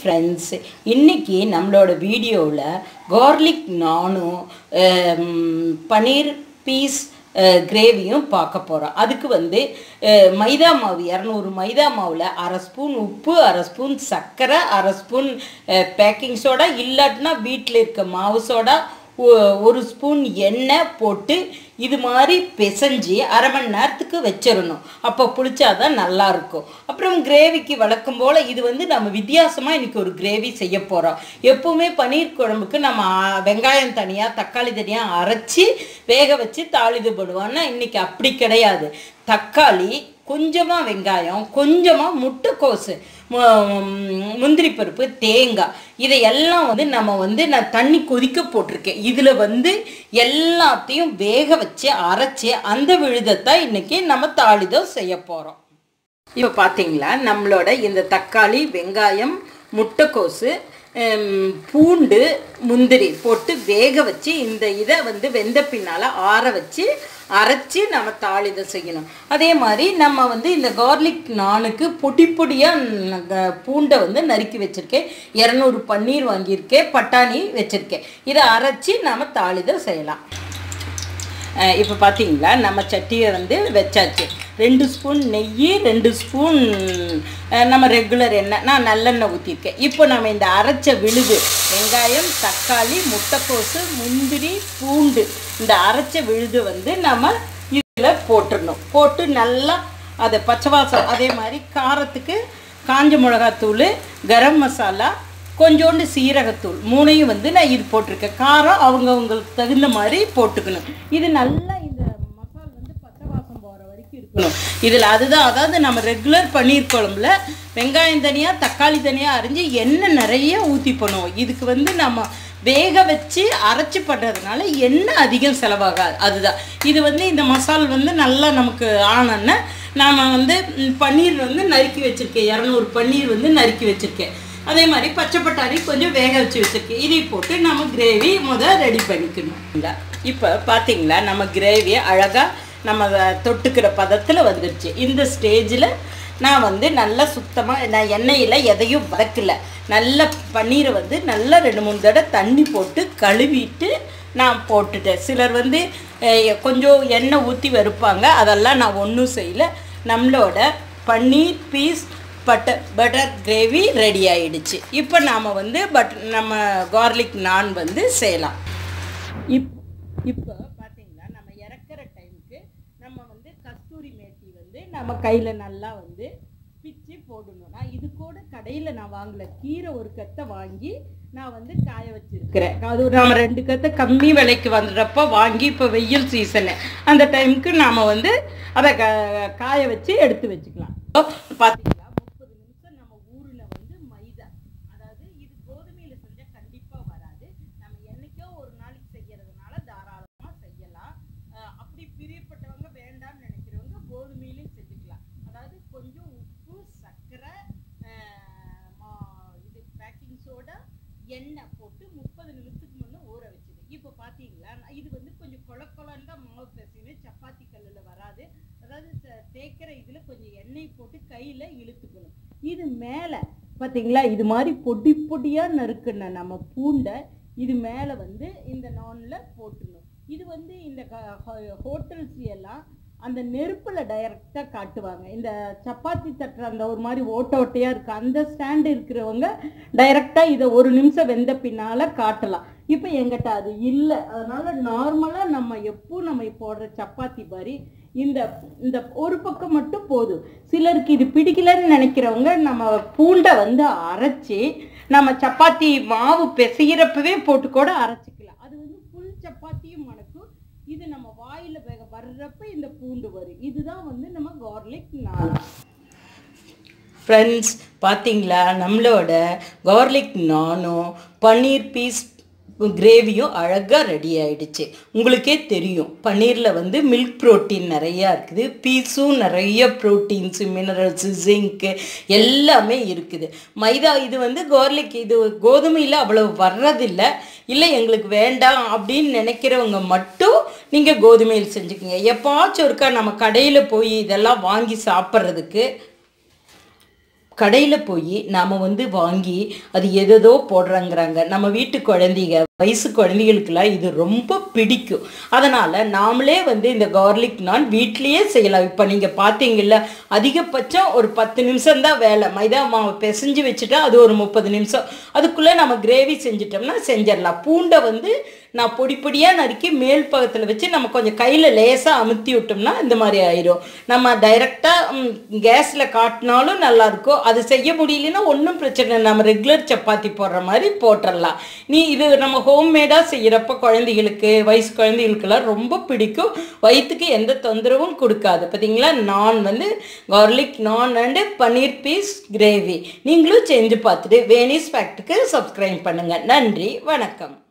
friends இன்னைக்கு நம்மளோட வீடியோவில் கார்லிக் நானும் ஆம், பன்னீர் பீஸ் கிரேவியும் பார்க்க போகிறோம் அதுக்கு வந்து அஹ், மைதா மாவு இரநூறு மைதா மாவில் அரை ஸ்பூன் உப்பு அரை ஸ்பூன் சர்க்கரை அரை ஸ்பூன் பேக்கிங் சோடா இல்லாட்டினா வீட்டில் இருக்க மாவு சோடா ஒ- ஒரு ஸ்பூன் எண்ணெய் போட்டு இது மாதிரி பிசைஞ்சு அரை மணி நேரத்துக்கு வச்சிடணும் அப்போ புளிச்சாதான் நல்லா இருக்கும் அப்புறம் கிரேவிக்கு வழக்கம் போல் இது வந்து நம்ம வித்தியாசமாக இன்னைக்கு ஒரு கிரேவி செய்ய போகிறோம் எப்பவுமே பன்னீர் குழம்புக்கு நம்ம ஆ, வெங்காயம் தனியாக தக்காளி தனியாக அரைச்சி வேக வச்சு தாளிது போடுவோம் இன்னைக்கு அப்படி கிடையாது தக்காளி கொஞ்சமாக வெங்காயம் கொஞ்சமாக முட்டைக்கோசு மு- ம், முந்திரி பருப்பு தேங்காய் இதையெல்லாம் வந்து நம்ம வந்து நான் தண்ணி கொதிக்க போட்டிருக்கேன் இதில் வந்து எல்லாத்தையும் வேக வச்சு அரைச்சி அந்த விழுதத்தை இன்னைக்கு நம்ம தாளிதம் செய்ய போகிறோம் இப்போ பார்த்தீங்களா நம்மளோட இந்த தக்காளி வெங்காயம் முட்டைக்கோசு ஹம், பூண்டு முந்திரி போட்டு வேக வச்சு இந்த இதை வந்து வெந்த பின்னால் ஆற வச்சு அரைச்சி நம்ம தாளிதை செய்யணும் அதே மாதிரி நம்ம வந்து இந்த கார்லிக் நானுக்கு பொடி பொடியாக பூண்டை வந்து நறுக்கி வச்சுருக்கேன் இரநூறு பன்னீர் வாங்கியிருக்கேன் பட்டாணி வச்சுருக்கேன் இதை அரைச்சி நம்ம தாளிதை செய்யலாம் இப்போ பார்த்தீங்களா நம்ம சட்டியை வந்து வச்சாச்சு ரெண்டு ஸ்பூன் நெய் ரெண்டு ஸ்பூன் அஹ், நம்ம ரெகுலர் எண்ணெய் நான் நல்லெண்ணெய் ஊற்றிருக்கேன் இப்போ நம்ம இந்த அரைச்ச விழுது வெங்காயம் தக்காளி முட்டைக்கோசு முந்திரி பூண்டு இந்த அரைச்ச விழுது வந்து நம்ம இதில் போட்டுடணும் போட்டு நல்லா அதை பச்சை வாசம் அதே மாதிரி காரத்துக்கு காஞ்ச மிளகாத்தூள் கரம் மசாலா கொஞ்சோண்டு சீரகத்தூள் மூணையும் வந்து நான் இது போட்டிருக்கேன் காரம் அவங்கவுங்களுக்கு தகுந்த மாதிரி போட்டுக்கணும் இது நல்லா இந்த மசால் வந்து பச்சை வாசம் போகிற வரைக்கும் இருக்கணும் இதில் அதுதான் அதாவது நம்ம ரெகுலர் பன்னீர் குழம்புல வெங்காயம் தனியாக தக்காளி தனியாக அரிஞ்சு எண்ணெய் நிறைய ஊற்றி பண்ணுவோம் இதுக்கு வந்து நம்ம வேக வச்சு அரைச்சி பண்ணுறதுனால எண்ணெய் அதிகம் செலவாகாது அதுதான் இது வந்து இந்த மசால் வந்து நல்லா நமக்கு ஆனோன்னா நாம் வந்து ம், பன்னீர் வந்து நறுக்கி வச்சுருக்கேன் இரநூறு பன்னீர் வந்து நறுக்கி வச்சுருக்கேன் அதே மாதிரி பச்சை பட்டாணி கொஞ்சம் வேக வச்சு வச்சுருக்கேன் இதை போட்டு நம்ம கிரேவி முத ரெடி பண்ணிக்கணும் இப்போ பார்த்தீங்களா நம்ம கிரேவி அழகாக நம்ம அத தொட்டுக்கிற பதத்தில் வந்துடுச்சு இந்த ஸ்டேஜில் நான் வந்து நல்லா சுத்தமாக நான் எண்ணெயில் எதையும் வதக்கல நல்ல பன்னீரை வந்து நல்லா ரெண்டு மூணு தடவை தண்ணி போட்டு கழுவிட்டு நான் போட்டுட்டேன் சிலர் வந்து அஹ், கொஞ்சம் எண்ணெய் ஊற்றி வறுப்பாங்க அதெல்லாம் நான் ஒன்றும் செய்யல நம்மளோட paneer piece butter butter gravy ready ஆயிடுச்சு இப்போ நாம் வந்து பட் நம்ம கார்லிக் நான் வந்து செய்யலாம் இப் இப்போ பார்த்தீங்களா நம்ம இறக்குற டைமுக்கு நம்ம வந்து கஸ்தூரி மேத்தி வந்து நம்ம கையில் நல்லா வந்து பிச்சு போடணும் நான் இது கூட கடையில் நான் வாங்கல கீரை ஒரு கத்தை வாங்கி நான் வந்து காய வச்சிருக்கிறேன் அது நம்ம ரெண்டு கத்தை கம்மி விலைக்கு வந்துடுறப்ப வாங்கி இப்போ வெயில் சீசனு அந்த டைமுக்கு நாம் வந்து அதை க காய வச்சு எடுத்து வச்சுக்கலாம் பார்த்தீங்களா முப்பது நிமிஷம் நம்ம ஊறின வந்து மைதா அதாவது இது கோதுமையில் செஞ்சால் கண்டிப்பாக வராது நம்ம என்னைக்கோ ஒரு நாளைக்கு செய்யறதுனால தாராளமாக செய்யலாம் அஹ் அப்படி பிரியப்பட்டவங்க வேண்டாம்னு நினைக்கிறவங்க கோதுமையிலையும் செஞ்சுக்கலாம் அதாவது கொஞ்சம் உப்பு சர்க்கரை அஹ் மா- இது பேக்கிங் சோடா எண்ணெய் போட்டு முப்பது நிமிஷத்துக்கு முன்னே ஊற வச்சுது இப்போ பார்த்தீங்களா நான் இது வந்து கொஞ்சம் கொல கொலன்னு தான் மாவு பேசினேன் சப்பாத்தி கல்லில் வராது அதாவது ச- தேய்க்கிற இதில் கொஞ்சம் எண்ணெய் போட்டு கையில் இழுத்துக்கணும் இது மேலே பார்த்தீங்களா இது மாதிரி பொடி பொடியாக நறுக்குன நம்ம பூண்டை இது மேலே வந்து இந்த நானில் போட்டுணும் இது வந்து இந்த ஹோட்டல்ஸ் எல்லாம் அந்த நெருப்பில் டைரெக்டாக காட்டுவாங்க இந்த சப்பாத்தி தட்டுற அந்த ஒரு மாதிரி ஓட்ட ஓட்டையாக இருக்கு அந்த ஸ்டாண்டு இருக்கிறவங்க டைரெக்டாக இதை ஒரு நிமிஷம் வெந்த பின்னால் காட்டலாம் இப்போ எங்கிட்ட அது இல்லை அதனால நார்மலாக நம்ம எப்போ நம்ம போடுற சப்பாத்தி மாதிரி இந்த இந்த ஒரு பக்கம் மட்டும் போதும் சிலருக்கு இது பிடிக்கலன்னு நினைக்கிறவங்க நம்ம பூண்டை வந்து அரைச்சி நம்ம சப்பாத்தி மாவு பிசைகிறப்பவே போட்டு கூட அரைச்சிக்கலாம் அது வந்து ஃபுல் சப்பாத்தியும் மணக்கும் இது நம்ம வாயில் வேக வர்றப்ப இந்த பூண்டு வரும் இதுதான் வந்து நம்ம கார்லிக் நான் ஃப்ரெண்ட்ஸ் பார்த்தீங்களா நம்மளோட கார்லிக் நானும் பன்னீர் பீஸ் கிரேவியும் அழகாக ரெடி ஆயிடுச்சு உங்களுக்கே தெரியும் பன்னீரில் வந்து மில்க் புரோட்டீன் நிறையா இருக்குது பீஸும் நிறைய ப்ரோட்டீன்ஸு மினரல்ஸு ஜிங்க்கு எல்லாமே இருக்குது மைதா இது வந்து கார்லிக் இது கோதுமையில் அவ்வளோ வர்றதில்லை இல்லை எங்களுக்கு வேண்டாம் அப்படின்னு நினைக்கிறவங்க மட்டும் நீங்கள் கோதுமையில் செஞ்சுக்கோங்க எப்பாச்சும் ஒருக்கா நம்ம கடையில் போய் இதெல்லாம் வாங்கி சாப்பிட்றதுக்கு கடையில் போய் நாம் வந்து வாங்கி அது எதோ போடுறாங்கிறாங்க நம்ம வீட்டு குழந்தைங்க வயசு குழந்தைகளுக்கெல்லாம் இது ரொம்ப பிடிக்கும் அதனால் நாமளே வந்து இந்த கார்லிக் நான் வீட்லேயே செய்யலாம் இப்போ நீங்கள் பார்த்தீங்கல்ல அதிகபட்சம் ஒரு பத்து நிமிஷம் தான் வேலை மைதா மாவு பிசைஞ்சு வச்சுட்டா அது ஒரு முப்பது நிமிஷம் அதுக்குள்ளே நம்ம கிரேவி செஞ்சிட்டோம்னா செஞ்சிடலாம் பூண்டை வந்து நான் பொடி பொடியாக நறுக்கி மேல் பக்கத்தில் வச்சு நம்ம கொஞ்சம் கையில் லேசாக அமுத்தி விட்டோம்னா இந்த மாதிரி ஆயிடும் நம்ம டைரெக்டாக கேஸில் காட்டினாலும் நல்லாயிருக்கும் அது செய்ய முடியலன்னா ஒன்றும் பிரச்சனை இல்லை நம்ம ரெகுலர் சப்பாத்தி போடுற மாதிரி போட்டுடலாம் நீ இது நம்ம ஹோம்மேடாக செய்கிறப்ப குழந்தைகளுக்கு வயசு குழந்தைகளுக்கெல்லாம் ரொம்ப பிடிக்கும் வயிற்றுக்கு எந்த தொந்தரவும் கொடுக்காது பார்த்தீங்களா நான் வந்து கார்லிக் நான் அண்டு பன்னீர் பீஸ் கிரேவி நீங்களும் செஞ்சு பார்த்துட்டு வேனிஸ் ஃபேக்ட்டுக்கு சப்ஸ்கிரைப் பண்ணுங்கள் நன்றி வணக்கம்